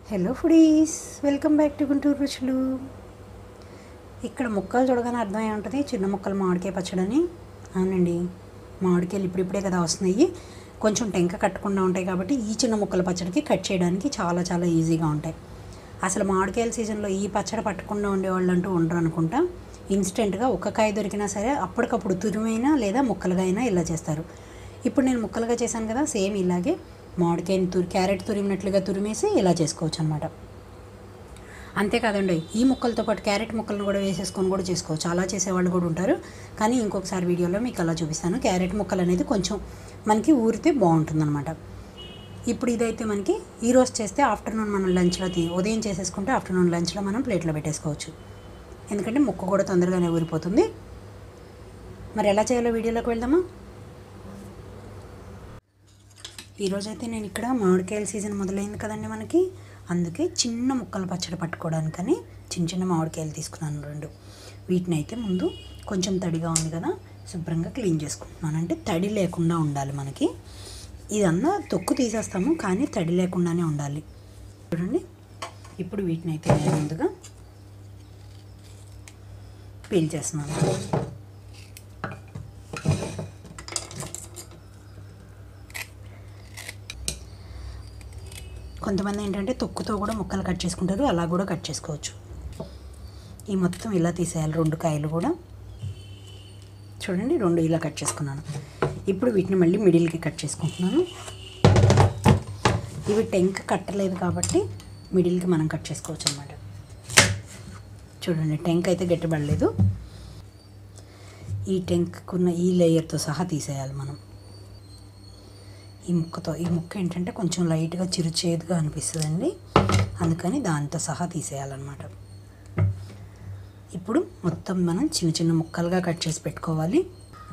hello foodies welcome back to Guntur రుచులు ఇక్కడ ముక్కలు చూడగానే అర్థమై ఉంటుంది చిన్న ముక్కలు మామిడికాయ పచ్చడని అవునండి మామిడికాయలు ఇప్పుడిప్పుడే కదా వస్తున్నాయి కొంచెం టెంక కట్టకుండా ఉంటాయి కాబట్టి ఈ చిన్న ముక్కల పచ్చడికి కట్ చేయడానికి చాలా చాలా ఈజీగా ఉంటాయి అసలు మామిడికాయల సీజన్లో ఈ పచ్చడి పట్టకుండా ఉండేవాళ్ళు అంటూ ఉండరు అనుకుంటా ఇన్స్టెంట్గా ఒక్క కాయ దొరికినా సరే అప్పటికప్పుడు తురిమైనా లేదా ముక్కలుగా అయినా ఇలా చేస్తారు ఇప్పుడు నేను ముక్కలుగా చేశాను కదా సేమ్ ఇలాగే మామిడికాయని తురి క్యారెట్ తురిమినట్లుగా తురిమేసి ఇలా చేసుకోవచ్చు అనమాట అంతేకాదండి ఈ ముక్కలతో పాటు క్యారెట్ ముక్కలను కూడా వేసేసుకొని కూడా చేసుకోవచ్చు అలా చేసేవాళ్ళు కూడా ఉంటారు కానీ ఇంకొకసారి వీడియోలో మీకు అలా చూపిస్తాను క్యారెట్ ముక్కలు అనేది కొంచెం మనకి ఊరితే బాగుంటుందన్నమాట ఇప్పుడు ఇదైతే మనకి ఈ రోజు చేస్తే ఆఫ్టర్నూన్ మనం లంచ్లో తీ ఉదయం చేసేసుకుంటే ఆఫ్టర్నూన్ లంచ్లో మనం ప్లేట్లో పెట్టేసుకోవచ్చు ఎందుకంటే ముక్క కూడా తొందరగానే ఊరిపోతుంది మరి ఎలా చేయాలో వీడియోలోకి వెళ్దామా ఈరోజైతే నేను ఇక్కడ మామిడికాయల సీజన్ మొదలైంది కదండి మనకి అందుకే చిన్న ముక్కలు పచ్చడి పట్టుకోవడానికని చిన్న చిన్న మామిడికాయలు తీసుకున్నాను రెండు వీటిని అయితే ముందు కొంచెం తడిగా ఉంది కదా శుభ్రంగా క్లీన్ చేసుకుంటున్నాను అంటే తడి లేకుండా ఉండాలి మనకి ఇదన్నా తొక్కు తీసేస్తాము కానీ తడి లేకుండానే ఉండాలి చూడండి ఇప్పుడు వీటిని అయితే నేను ముందుగా పీల్ చేస్తున్నాను కొంతమంది ఏంటంటే తొక్కుతో కూడా ముక్కలు కట్ చేసుకుంటారు అలా కూడా కట్ చేసుకోవచ్చు ఈ మొత్తం ఇలా తీసేయాలి రెండు కాయలు కూడా చూడండి రెండు ఇలా కట్ చేసుకున్నాను ఇప్పుడు వీటిని మళ్ళీ మిడిల్కి కట్ చేసుకుంటున్నాను ఇవి టెంక్ కట్టలేదు కాబట్టి మిడిల్కి మనం కట్ చేసుకోవచ్చు అనమాట చూడండి టెంక్ అయితే గట్టిపడలేదు ఈ టెంకున్న ఈ లేయర్తో సహా తీసేయాలి మనం ఈ ముక్కతో ఈ ముక్క ఏంటంటే కొంచెం లైట్గా చిరుచేదుగా అనిపిస్తుందండి అందుకని దాంతో సహా తీసేయాలన్నమాట ఇప్పుడు మొత్తం మనం చిన్న చిన్న ముక్కలుగా కట్ చేసి పెట్టుకోవాలి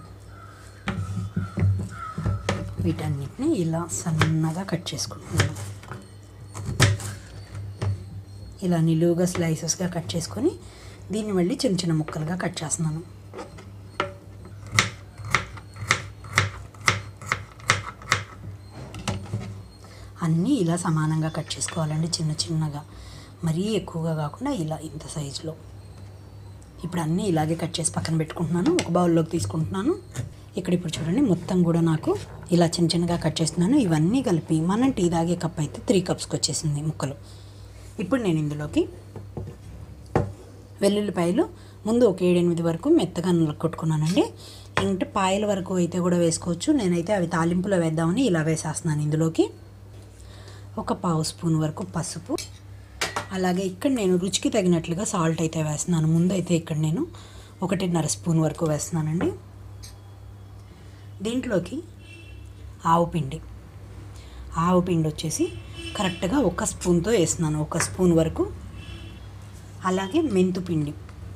వీటన్నిటిని ఇలా సన్నగా కట్ చేసుకుంటున్నాను ఇలా నిలువుగా స్లైసెస్గా కట్ చేసుకొని దీన్ని మళ్ళీ చిన్న చిన్న ముక్కలుగా కట్ చేస్తున్నాను అన్నీ ఇలా సమానంగా కట్ చేసుకోవాలండి చిన్న చిన్నగా మరీ ఎక్కువగా కాకుండా ఇలా ఇంత సైజులో ఇప్పుడు అన్నీ ఇలాగే కట్ చేసి పక్కన పెట్టుకుంటున్నాను ఒక బౌల్లోకి తీసుకుంటున్నాను ఇక్కడ ఇప్పుడు చూడండి మొత్తం కూడా నాకు ఇలా చిన్న చిన్నగా కట్ చేస్తున్నాను ఇవన్నీ కలిపి మనం టీ తాగే కప్ అయితే త్రీ కప్స్కి వచ్చేసింది ముక్కలు ఇప్పుడు నేను ఇందులోకి వెల్లుల్లిపాయలు ముందు ఒక ఏడెనిమిది వరకు మెత్తగా కొట్టుకున్నానండి ఇంకా పాయల వరకు అయితే కూడా వేసుకోవచ్చు నేనైతే అవి తాలింపులో వేద్దామని ఇలా వేసేస్తున్నాను ఇందులోకి ఒక పావు స్పూన్ వరకు పసుపు అలాగే ఇక్కడ నేను రుచికి తగినట్లుగా సాల్ట్ అయితే వేస్తున్నాను ముందు అయితే ఇక్కడ నేను ఒకటిన్నర స్పూన్ వరకు వేస్తున్నానండి దీంట్లోకి ఆవు పిండి ఆవు పిండి వచ్చేసి కరెక్ట్గా ఒక స్పూన్తో వేస్తున్నాను ఒక స్పూన్ వరకు అలాగే మెంతు పిండి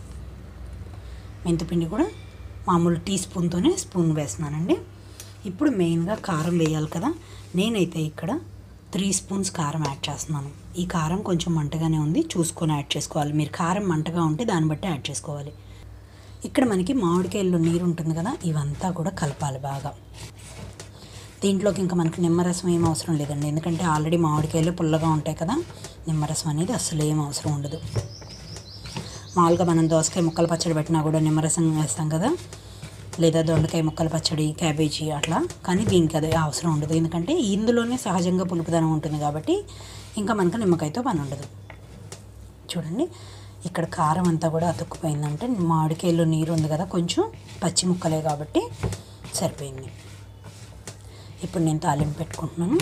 మెంతు పిండి కూడా మామూలు టీ స్పూన్తోనే స్పూన్ వేస్తున్నానండి ఇప్పుడు మెయిన్గా కారం వేయాలి కదా నేనైతే ఇక్కడ త్రీ స్పూన్స్ కారం యాడ్ చేస్తున్నాను ఈ కారం కొంచెం మంటగానే ఉంది చూసుకొని యాడ్ చేసుకోవాలి మీరు కారం మంటగా ఉంటే దాన్ని బట్టి యాడ్ చేసుకోవాలి ఇక్కడ మనకి మామిడికాయల్లో నీరు ఉంటుంది కదా ఇవంతా కూడా కలపాలి బాగా దీంట్లోకి ఇంకా మనకి నిమ్మరసం ఏం అవసరం లేదండి ఎందుకంటే ఆల్రెడీ మామిడికాయలు పుల్లగా ఉంటాయి కదా నిమ్మరసం అనేది అసలు ఏం అవసరం ఉండదు మామూలుగా మనం దోసకాయ ముక్కలు పచ్చడి పెట్టినా కూడా నిమ్మరసం వేస్తాం కదా లేదా దొండకాయ ముక్కల పచ్చడి క్యాబేజీ అట్లా కానీ దీనికి అది అవసరం ఉండదు ఎందుకంటే ఇందులోనే సహజంగా పులుపుదనం ఉంటుంది కాబట్టి ఇంకా మనకు నిమ్మకాయతో పని ఉండదు చూడండి ఇక్కడ కారం అంతా కూడా అతుక్కుపోయిందంటే మామిడికాయలో నీరు ఉంది కదా కొంచెం పచ్చి ముక్కలే కాబట్టి సరిపోయింది ఇప్పుడు నేను తాలింపు పెట్టుకుంటున్నాను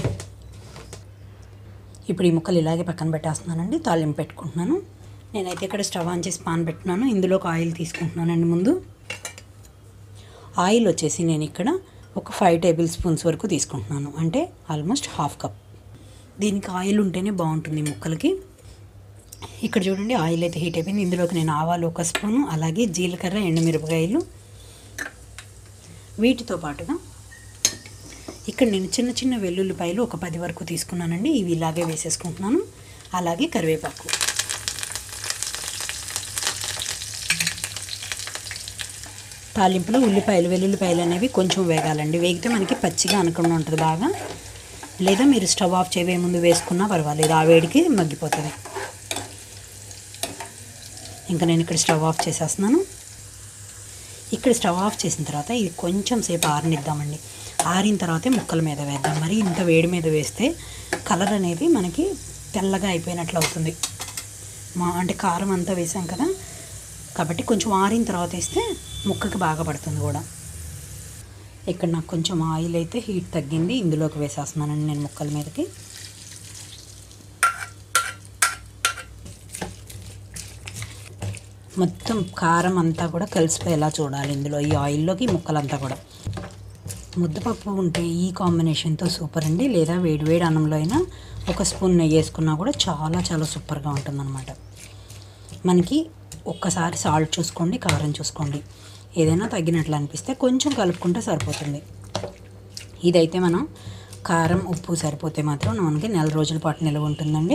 ఇప్పుడు ఈ ముక్కలు ఇలాగే పక్కన పెట్టేస్తున్నానండి తాలింపు పెట్టుకుంటున్నాను నేనైతే ఇక్కడ స్టవ్ ఆన్ చేసి పాన్ పెట్టున్నాను ఇందులోకి ఆయిల్ తీసుకుంటున్నానండి ముందు ఆయిల్ వచ్చేసి నేను ఇక్కడ ఒక ఫైవ్ టేబుల్ స్పూన్స్ వరకు తీసుకుంటున్నాను అంటే ఆల్మోస్ట్ హాఫ్ కప్ దీనికి ఆయిల్ ఉంటేనే బాగుంటుంది ముక్కలకి ఇక్కడ చూడండి ఆయిల్ అయితే హీట్ అయిపోయింది ఇందులోకి నేను ఆవాలు ఒక స్పూను అలాగే జీలకర్ర ఎండుమిరపకాయలు వీటితో పాటుగా ఇక్కడ నేను చిన్న చిన్న వెల్లుల్లిపాయలు ఒక పది వరకు తీసుకున్నానండి ఇవి ఇలాగే వేసేసుకుంటున్నాను అలాగే కరివేపాకు తాలింపులో ఉల్లిపాయలు వెల్లుల్లిపాయలు అనేవి కొంచెం వేగాలండి వేగితే మనకి పచ్చిగా అనకుండా ఉంటుంది బాగా లేదా మీరు స్టవ్ ఆఫ్ చేయవే ముందు వేసుకున్నా పర్వాలేదు ఆ వేడికి మగ్గిపోతుంది ఇంకా నేను ఇక్కడ స్టవ్ ఆఫ్ చేసేస్తున్నాను ఇక్కడ స్టవ్ ఆఫ్ చేసిన తర్వాత ఇది కొంచెం సేపు ఆరనిద్దామండి ఆరిన తర్వాతే ముక్కల మీద వేద్దాం మరి ఇంత వేడి మీద వేస్తే కలర్ అనేది మనకి తెల్లగా అయిపోయినట్లు అవుతుంది మా అంటే కారం అంతా వేసాం కదా కాబట్టి కొంచెం ఆరిన తర్వాత వేస్తే ముక్కకి బాగా పడుతుంది కూడా ఇక్కడ నాకు కొంచెం ఆయిల్ అయితే హీట్ తగ్గింది ఇందులోకి వేసేస్తున్నానండి నేను ముక్కల మీదకి మొత్తం కారం అంతా కూడా కలిసిపోయేలా చూడాలి ఇందులో ఈ ఆయిల్లోకి ముక్కలంతా కూడా ముద్దపప్పు ఉంటే ఈ కాంబినేషన్తో సూపర్ అండి లేదా వేడివేడి అన్నంలో అయినా ఒక స్పూన్ నెయ్యి వేసుకున్నా కూడా చాలా చాలా సూపర్గా ఉంటుందన్నమాట మనకి ఒక్కసారి సాల్ట్ చూసుకోండి కారం చూసుకోండి ఏదైనా తగ్గినట్లు అనిపిస్తే కొంచెం కలుపుకుంటే సరిపోతుంది ఇదైతే మనం కారం ఉప్పు సరిపోతే మాత్రం మనకి నెల రోజుల పాటు నిల్వ ఉంటుందండి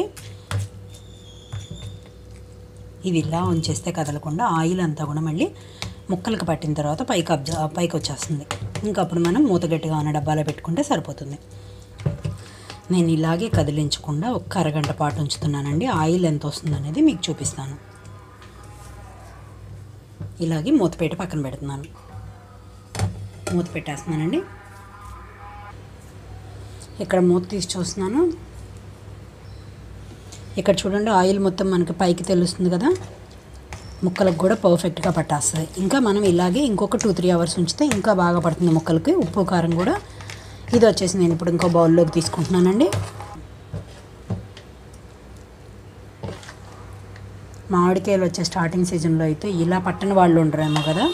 ఇది ఇలా ఉంచేస్తే కదలకుండా ఆయిల్ అంతా కూడా మళ్ళీ ముక్కలకు పట్టిన తర్వాత పైకి అబ్జ పైకి వచ్చేస్తుంది ఇంకా అప్పుడు మనం మూత గట్టిగా ఉన్న డబ్బాలో పెట్టుకుంటే సరిపోతుంది నేను ఇలాగే కదిలించకుండా ఒక్క అరగంట పాటు ఉంచుతున్నానండి ఆయిల్ ఎంత వస్తుంది అనేది మీకు చూపిస్తాను ఇలాగే మూత పెట్టి పక్కన పెడుతున్నాను మూత పెట్టేస్తున్నానండి ఇక్కడ మూత తీసి చూస్తున్నాను ఇక్కడ చూడండి ఆయిల్ మొత్తం మనకి పైకి తెలుస్తుంది కదా ముక్కలకు కూడా పర్ఫెక్ట్గా పట్టేస్తుంది ఇంకా మనం ఇలాగే ఇంకొక టూ త్రీ అవర్స్ ఉంచితే ఇంకా బాగా పడుతుంది ముక్కలకి ఉప్పు కారం కూడా ఇది వచ్చేసి నేను ఇప్పుడు ఇంకో బౌల్లోకి తీసుకుంటున్నానండి మామిడికాయలు వచ్చే స్టార్టింగ్ సీజన్లో అయితే ఇలా పట్టని వాళ్ళు ఉండరేమో కదా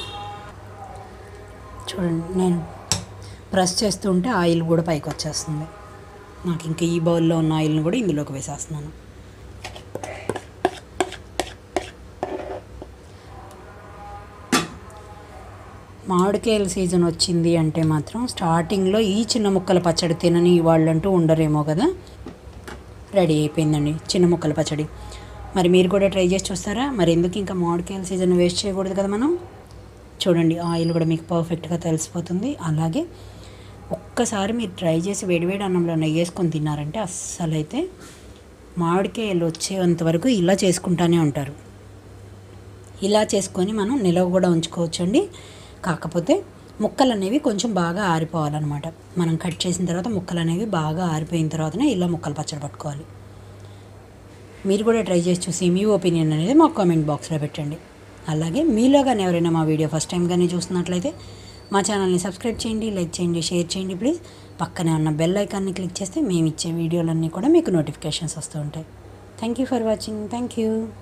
చూడండి నేను ప్రెస్ చేస్తూ ఉంటే ఆయిల్ కూడా పైకి వచ్చేస్తుంది నాకు ఇంకా ఈ బౌల్లో ఉన్న ఆయిల్ని కూడా ఇందులోకి వేసేస్తున్నాను మామిడికాయల సీజన్ వచ్చింది అంటే మాత్రం స్టార్టింగ్లో ఈ చిన్న ముక్కల పచ్చడి తినని వాళ్ళంటూ ఉండరేమో కదా రెడీ అయిపోయిందండి చిన్న ముక్కల పచ్చడి మరి మీరు కూడా ట్రై చేసి చూస్తారా మరి ఎందుకు ఇంకా మామిడికాయల సీజన్ వేస్ట్ చేయకూడదు కదా మనం చూడండి ఆయిల్ కూడా మీకు పర్ఫెక్ట్గా తెలిసిపోతుంది అలాగే ఒక్కసారి మీరు ట్రై చేసి వేడివేడి అన్నంలో నెయ్యి వేసుకొని తిన్నారంటే అస్సలు అయితే మామిడికాయలు వచ్చేంత వరకు ఇలా చేసుకుంటానే ఉంటారు ఇలా చేసుకొని మనం నిలవ కూడా ఉంచుకోవచ్చండి కాకపోతే ముక్కలు అనేవి కొంచెం బాగా ఆరిపోవాలన్నమాట మనం కట్ చేసిన తర్వాత ముక్కలు అనేవి బాగా ఆరిపోయిన తర్వాతనే ఇలా ముక్కలు పచ్చడి పట్టుకోవాలి మీరు కూడా ట్రై చేసి చూసి మీ ఒపీనియన్ అనేది మా కామెంట్ బాక్స్లో పెట్టండి అలాగే మీలో కానీ ఎవరైనా మా వీడియో ఫస్ట్ టైం కానీ చూస్తున్నట్లయితే మా ఛానల్ని సబ్స్క్రైబ్ చేయండి లైక్ చేయండి షేర్ చేయండి ప్లీజ్ పక్కనే ఉన్న బెల్ ఐకాన్ని క్లిక్ చేస్తే మేము ఇచ్చే వీడియోలన్నీ కూడా మీకు నోటిఫికేషన్స్ వస్తూ ఉంటాయి thank you for watching thank you